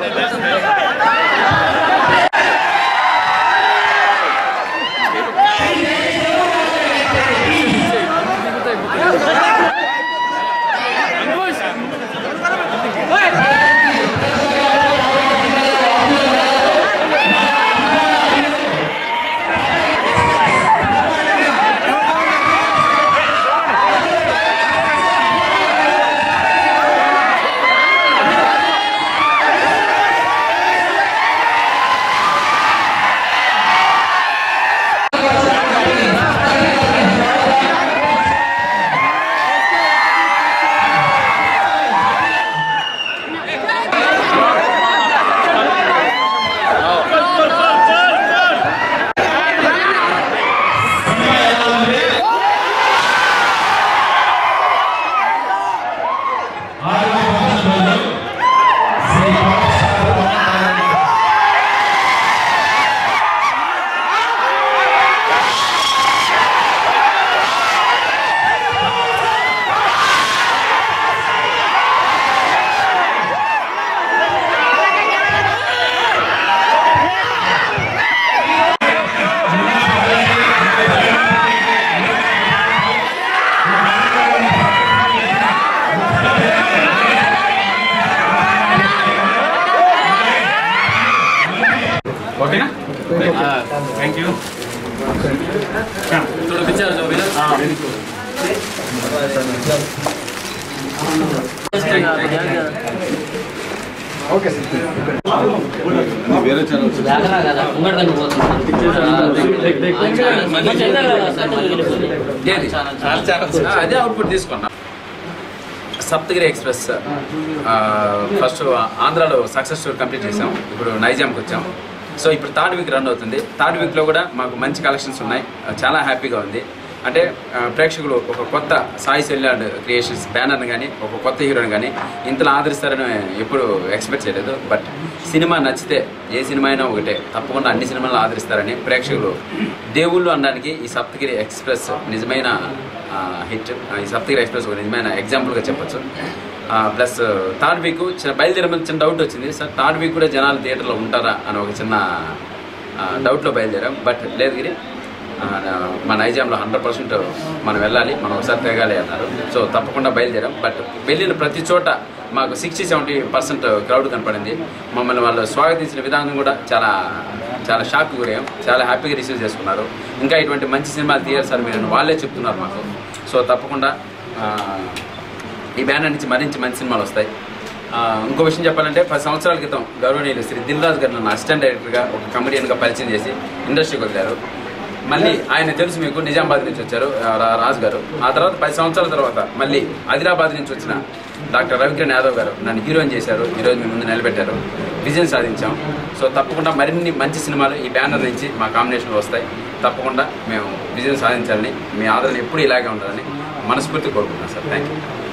ఓకేనా thank you थोड़ा पीछे आ जाओ भैया ఏది ఆ, అదే అవుట్పుట్ తీసుకున్నా సప్తగిరి ఎక్స్ప్రెస్ ఆ, ఫస్ట్ ఆంధ్రాలో సక్సెస్ కంప్లీట్ చేసాం ఇప్పుడు నైజాంకి వచ్చాం సో ఇప్పుడు థర్డ్ వీక్ రన్ అవుతుంది థర్డ్ వీక్లో కూడా మాకు మంచి కలెక్షన్స్ ఉన్నాయి ఆ, చాలా హ్యాపీగా ఉంది అంటే ఆ, ప్రేక్షకులు ఒక కొత్త సాయి సెల్లాడ్ క్రియేషన్స్ బ్యానర్ని కానీ ఒక కొత్త హీరోని కానీ ఇంతలా ఆదరిస్తారని ఎప్పుడు ఎక్స్పెక్ట్ చేయలేదు బట్ సినిమా నచ్చితే ఏ సినిమా అయినా ఒకటే తప్పకుండా అన్ని సినిమాలను ఆదరిస్తారని ప్రేక్షకులు దేవుళ్ళు అనడానికి ఈ సప్తగిరి ఎక్స్ప్రెస్ నిజమైన హిట్ ఈ సప్తగిరి ఎక్స్ప్రెస్ ఒక నిజమైన ఎగ్జాంపుల్గా చెప్పొచ్చు ప్లస్ థర్డ్ వీక్ చిన్న బయలుదేరే ముందు చిన్న డౌట్ వచ్చింది సార్ థర్డ్ వీక్ కూడా జనాలు థియేటర్లో ఉంటారా అని ఒక చిన్న డౌట్లో బయలుదేరాం బట్ లేదు గిరి ఆ, మా నైజాంలో హండ్రెడ్ పర్సెంట్ మనం వెళ్ళాలి మనం ఒకసారి తిరగాలి అన్నారు సో తప్పకుండా బయలుదేరాం బట్ వెళ్ళిన ప్రతి చోట మాకు సిక్స్టీ సెవెంటీ పర్సెంట్ క్రౌడ్ కనపడింది మమ్మల్ని వాళ్ళు స్వాగతించిన విధానం కూడా చాలా చాలా షాక్ గురయ్యాం చాలా హ్యాపీగా రిసీవ్ చేసుకున్నారు ఇంకా ఇటువంటి మంచి సినిమాలు తీయాలి సార్ మీరు అని వాళ్ళే చెప్తున్నారు మాకు సో తప్పకుండా ఆ, ఈ బ్యానర్ నుంచి మరించి మంచి సినిమాలు వస్తాయి ఆ, ఇంకో విషయం చెప్పాలంటే పది సంవత్సరాల క్రితం గౌరవనీయులు శ్రీ దిల్ రాజు గారు నన్ను అసిస్టెంట్ డైరెక్టర్గా ఒక కమెడియన్గా పరిచయం చేసి ఇండస్ట్రీకి వదిలారు మళ్ళీ ఆయన తెలుసు మీకు నిజామాబాద్ నుంచి వచ్చారు ఆ, రా- రాజు గారు ఆ తర్వాత పది సంవత్సరాల తర్వాత మళ్ళీ ఆదిలాబాద్ నుంచి వచ్చిన డాక్టర్ రవికిరణ్ యాదవ్ గారు నన్ను హీరోయిన్ చేశారు ఈరోజు మీ ముందు నిలబెట్టారు విజయం సాధించాం సో తప్పకుండా మరిన్ని మంచి సినిమాలు ఈ బ్యానర్ నుంచి మా కాంబినేషన్లో వస్తాయి తప్పకుండా మేము విజయం సాధించాలని మీ ఆదరణ ఎప్పుడు ఇలాగే ఉండాలని మనస్ఫూర్తి కోరుకుంటున్నాను సార్ థ్యాంక్ యూ